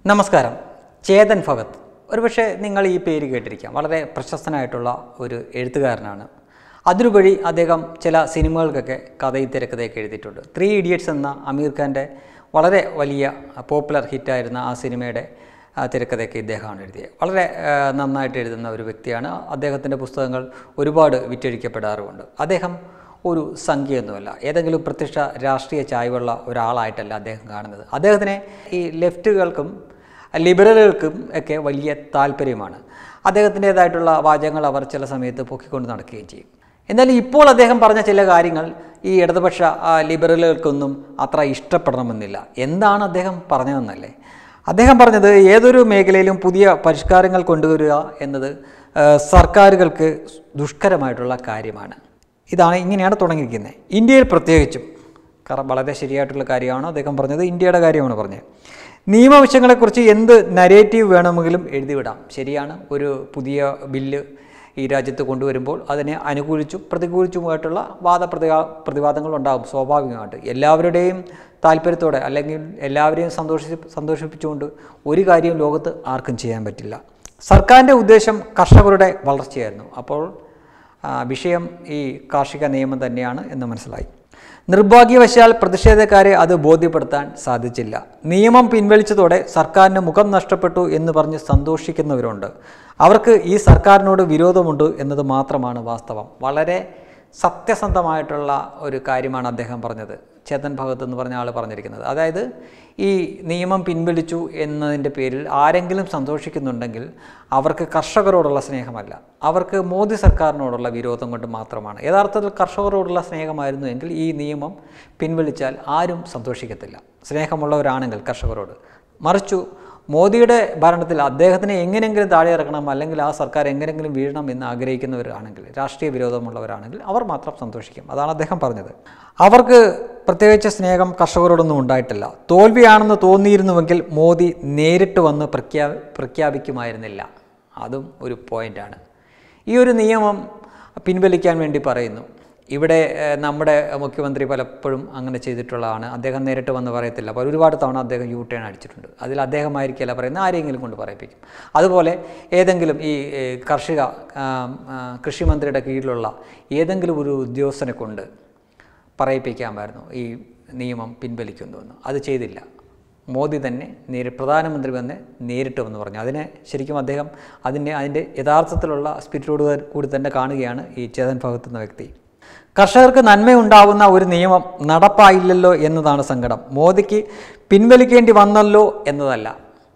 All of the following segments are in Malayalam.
നമസ്കാരം ചേതൻ ഭഗത് ഒരുപക്ഷെ നിങ്ങൾ ഈ പേര് കേട്ടിരിക്കാം വളരെ പ്രശസ്തനായിട്ടുള്ള ഒരു എഴുത്തുകാരനാണ് അതിനുവഴി അദ്ദേഹം ചില സിനിമകൾക്കൊക്കെ കഥയും തിരക്കഥയൊക്കെ എഴുതിയിട്ടുണ്ട് ത്രീ ഇഡിയറ്റ്സ് എന്ന അമീർ ഖാൻ്റെ വളരെ വലിയ പോപ്പുലർ ഹിറ്റായിരുന്ന ആ സിനിമയുടെ ആ, തിരക്കഥയൊക്കെ ഇദ്ദേഹമാണ് എഴുതിയത് വളരെ ആ, നന്നായിട്ട് എഴുതുന്ന ഒരു വ്യക്തിയാണ് അദ്ദേഹത്തിൻ്റെ പുസ്തകങ്ങൾ ഒരുപാട് വിറ്റഴിക്കപ്പെടാറുമുണ്ട് അദ്ദേഹം ഒരു സംഖ്യയൊന്നുമല്ല ഏതെങ്കിലും പ്രത്യക്ഷ രാഷ്ട്രീയ ചായ്വുള്ള ഒരാളായിട്ടല്ല അദ്ദേഹം കാണുന്നത് അദ്ദേഹത്തിനെ ഈ ലെഫ്റ്റുകൾക്കും ലിബറലുകൾക്കും ഒക്കെ വലിയ താല്പര്യമാണ് അദ്ദേഹത്തിൻ്റേതായിട്ടുള്ള വാചകങ്ങൾ അവർ ചില സമയത്ത് പൊക്കിക്കൊണ്ട് നടക്കുകയും ചെയ്യും എന്നാൽ ഇപ്പോൾ അദ്ദേഹം പറഞ്ഞ ചില കാര്യങ്ങൾ ഈ ഇടതുപക്ഷ ആ, ലിബറലുകൾക്കൊന്നും അത്ര ഇഷ്ടപ്പെടണമെന്നില്ല എന്താണ് അദ്ദേഹം പറഞ്ഞതെന്നല്ലേ അദ്ദേഹം പറഞ്ഞത് ഏതൊരു മേഖലയിലും പുതിയ പരിഷ്കാരങ്ങൾ കൊണ്ടുവരിക എന്നത് ആ, സർക്കാരുകൾക്ക് ദുഷ്കരമായിട്ടുള്ള കാര്യമാണ് ഇതാണ് ഇങ്ങനെയാണ് തുടങ്ങിയിരിക്കുന്നത് ഇന്ത്യയിൽ പ്രത്യേകിച്ചും കാരണം വളരെ ശരിയായിട്ടുള്ള കാര്യമാണ് അദ്ദേഹം പറഞ്ഞത് ഇന്ത്യയുടെ കാര്യമാണ് പറഞ്ഞത് നിയമവിഷയങ്ങളെക്കുറിച്ച് എന്ത് നരേറ്റീവ് വേണമെങ്കിലും എഴുതിവിടാം ശരിയാണ് ഒരു പുതിയ ബില്ല് ഈ രാജ്യത്ത് കൊണ്ടുവരുമ്പോൾ അതിനെ അനുകൂലിച്ചും പ്രതികൂലിച്ചുമായിട്ടുള്ള വാദപ്രതിവാ പ്രതിവാദങ്ങൾ ഉണ്ടാകും സ്വാഭാവികമായിട്ട് എല്ലാവരുടെയും താല്പര്യത്തോടെ അല്ലെങ്കിൽ എല്ലാവരെയും സന്തോഷി സന്തോഷിപ്പിച്ചുകൊണ്ട് ഒരു കാര്യവും ലോകത്ത് ആർക്കും ചെയ്യാൻ പറ്റില്ല സർക്കാരിൻ്റെ ഉദ്ദേശം കർഷകരുടെ വളർച്ചയായിരുന്നു അപ്പോൾ ആ, വിഷയം ഈ കാർഷിക നിയമം തന്നെയാണ് എന്ന് മനസ്സിലായി നിർഭാഗ്യവശാൽ പ്രതിഷേധക്കാരെ അത് ബോധ്യപ്പെടുത്താൻ സാധിച്ചില്ല നിയമം പിൻവലിച്ചതോടെ സർക്കാരിന് മുഖം നഷ്ടപ്പെട്ടു എന്ന് പറഞ്ഞ് സന്തോഷിക്കുന്നവരുണ്ട് അവർക്ക് ഈ സർക്കാരിനോട് വിരോധമുണ്ട് എന്നത് മാത്രമാണ് വാസ്തവം വളരെ സത്യസന്ധമായിട്ടുള്ള ഒരു കാര്യമാണ് അദ്ദേഹം പറഞ്ഞത് ചേതൻ ഭഗത് എന്ന് പറഞ്ഞ ആൾ പറഞ്ഞിരിക്കുന്നത് അതായത് ഈ നിയമം പിൻവലിച്ചു എന്നതിൻ്റെ പേരിൽ ആരെങ്കിലും സന്തോഷിക്കുന്നുണ്ടെങ്കിൽ അവർക്ക് കർഷകരോടുള്ള സ്നേഹമല്ല അവർക്ക് മോദി സർക്കാരിനോടുള്ള വിരോധം കൊണ്ട് മാത്രമാണ് യഥാർത്ഥത്തിൽ കർഷകരോടുള്ള സ്നേഹമായിരുന്നു എങ്കിൽ ഈ നിയമം പിൻവലിച്ചാൽ ആരും സന്തോഷിക്കത്തില്ല സ്നേഹമുള്ളവരാണെങ്കിൽ കർഷകരോട് മറിച്ചു മോദിയുടെ ഭരണത്തിൽ അദ്ദേഹത്തിനെ എങ്ങനെയെങ്കിലും താഴെ ഇറക്കണം അല്ലെങ്കിൽ ആ സർക്കാർ എങ്ങനെയെങ്കിലും വീഴണം എന്ന് ആഗ്രഹിക്കുന്നവരാണെങ്കിൽ രാഷ്ട്രീയ വിരോധമുള്ളവരാണെങ്കിൽ അവർ മാത്രം സന്തോഷിക്കും അതാണ് അദ്ദേഹം പറഞ്ഞത് അവർക്ക് പ്രത്യേകിച്ച് സ്നേഹം കർഷകരോടൊന്നും ഉണ്ടായിട്ടില്ല തോൽവിയാണെന്ന് തോന്നിയിരുന്നുവെങ്കിൽ മോദി നേരിട്ട് വന്ന് പ്രഖ്യാ പ്രഖ്യാപിക്കുമായിരുന്നില്ല അതും ഒരു പോയിൻ്റാണ് ഈ ഒരു നിയമം പിൻവലിക്കാൻ വേണ്ടി പറയുന്നു ഇവിടെ ഏഹ്, നമ്മുടെ മുഖ്യമന്ത്രി പലപ്പോഴും അങ്ങനെ ചെയ്തിട്ടുള്ളതാണ് അദ്ദേഹം നേരിട്ട് വന്ന് പറയത്തില്ല അപ്പോൾ ഒരുപാട് തവണ അദ്ദേഹം യു ടേൺ അടിച്ചിട്ടുണ്ട് അതിൽ അദ്ദേഹമായിരിക്കില്ല പറയുന്നത് ആരെങ്കിലും കൊണ്ട് പറയിപ്പിക്കും അതുപോലെ ഏതെങ്കിലും ഈ ഏഹ്, കാർഷിക ആ, ആ, കൃഷിമന്ത്രിയുടെ കീഴിലുള്ള ഏതെങ്കിലും ഒരു ഉദ്യോഗസ്ഥനെ കൊണ്ട് പറയിപ്പിക്കാമായിരുന്നു ഈ നിയമം പിൻവലിക്കുന്നുവെന്ന് അത് ചെയ്തില്ല മോദി തന്നെ നേരി പ്രധാനമന്ത്രി വന്ന് നേരിട്ട് വന്ന് പറഞ്ഞു അതിനെ ശരിക്കും അദ്ദേഹം അതിൻ്റെ അതിൻ്റെ യഥാർത്ഥത്തിലുള്ള സ്പിരിറ്റോട് കൂടി തന്നെ കാണുകയാണ് ഈ ചേതൻ ഭഗത്ത് എന്ന വ്യക്തി കർഷകർക്ക് നന്മയുണ്ടാവുന്ന ഒരു നിയമം നടപ്പായില്ലല്ലോ എന്നതാണ് സങ്കടം മോദിക്ക് പിൻവലിക്കേണ്ടി വന്നല്ലോ എന്നതല്ല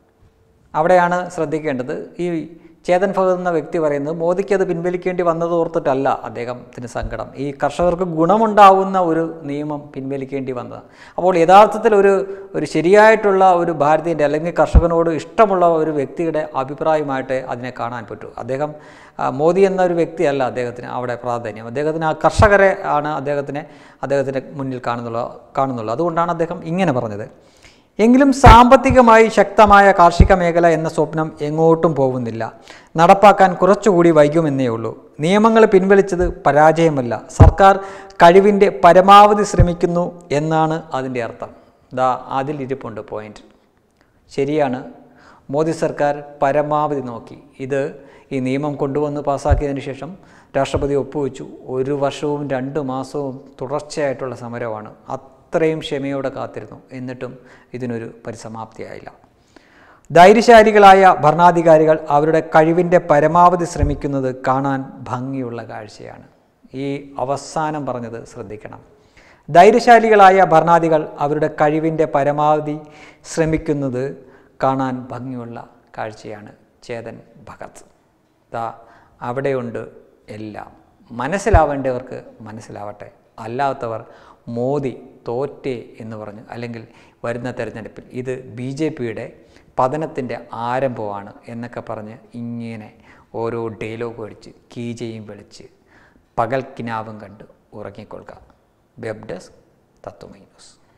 അവിടെയാണ് ശ്രദ്ധിക്കേണ്ടത് ഈ ചേതൻ ഭഗത് എന്ന വ്യക്തി പറയുന്നത് മോദിക്ക് അത് പിൻവലിക്കേണ്ടി വന്നത് ഓർത്തിട്ടല്ല അദ്ദേഹത്തിന് സങ്കടം ഈ കർഷകർക്ക് ഗുണമുണ്ടാവുന്ന ഒരു നിയമം പിൻവലിക്കേണ്ടി വന്നത് അപ്പോൾ യഥാർത്ഥത്തിൽ ഒരു ഒരു ശരിയായിട്ടുള്ള ഒരു ഭാരതീയൻ്റെ അല്ലെങ്കിൽ കർഷകനോട് ഇഷ്ടമുള്ള ഒരു വ്യക്തിയുടെ അഭിപ്രായമായിട്ട് അതിനെ കാണാൻ പറ്റൂ അദ്ദേഹം ആ, മോദി എന്ന ഒരു വ്യക്തിയല്ല അദ്ദേഹത്തിന് അവിടെ പ്രാധാന്യം അദ്ദേഹത്തിന് ആ കർഷകരെ ആണ് അദ്ദേഹത്തിനെ അദ്ദേഹത്തിൻ്റെ മുന്നിൽ കാണുന്നുള്ള കാണുന്നുള്ളൂ അതുകൊണ്ടാണ് അദ്ദേഹം ഇങ്ങനെ പറഞ്ഞത് എങ്കിലും സാമ്പത്തികമായി ശക്തമായ കാർഷിക മേഖല എന്ന സ്വപ്നം എങ്ങോട്ടും പോകുന്നില്ല നടപ്പാക്കാൻ കുറച്ചുകൂടി വൈകുമെന്നേ ഉള്ളൂ നിയമങ്ങൾ പിൻവലിച്ചത് പരാജയമല്ല സർക്കാർ കഴിവിൻ്റെ പരമാവധി ശ്രമിക്കുന്നു എന്നാണ് അതിൻ്റെ അർത്ഥം ദാ അതിലിരിപ്പുണ്ട് പോയിന്റ് ശരിയാണ് മോദി സർക്കാർ പരമാവധി നോക്കി ഇത് ഈ നിയമം കൊണ്ടുവന്ന് പാസ്സാക്കിയതിന് ശേഷം രാഷ്ട്രപതി ഒപ്പുവെച്ചു ഒരു വർഷവും രണ്ട് മാസവും തുടർച്ചയായിട്ടുള്ള സമരമാണ് അത്രയും ക്ഷമയോടെ കാത്തിരുന്നു എന്നിട്ടും ഇതിനൊരു പരിസമാപ്തിയായില്ല ധൈര്യശാലികളായ ഭരണാധികാരികൾ അവരുടെ കഴിവിൻ്റെ പരമാവധി ശ്രമിക്കുന്നത് കാണാൻ ഭംഗിയുള്ള കാഴ്ചയാണ് ഈ അവസാനം പറഞ്ഞത് ശ്രദ്ധിക്കണം ധൈര്യശാലികളായ ഭരണാധികൾ അവരുടെ കഴിവിൻ്റെ പരമാവധി ശ്രമിക്കുന്നത് കാണാൻ ഭംഗിയുള്ള കാഴ്ചയാണ് ചേതൻ ഭഗത് ദാ അവിടെയുണ്ട് എല്ലാം മനസ്സിലാവേണ്ടവർക്ക് മനസ്സിലാവട്ടെ അല്ലാത്തവർ മോദി തോറ്റേ എന്ന് പറഞ്ഞു അല്ലെങ്കിൽ വരുന്ന തെരഞ്ഞെടുപ്പിൽ ഇത് ബി ജെ പിയുടെ പതനത്തിൻ്റെ ആരംഭമാണ് എന്നൊക്കെ പറഞ്ഞ് ഇങ്ങനെ ഓരോ ഡയലോഗ് അടിച്ച് കീജയും വിളിച്ച് പകൽ കിനാവും കണ്ട് ഉറങ്ങിക്കൊള്ളുക വെബ് ഡെസ്ക് തത്വമൈ ന്യൂസ്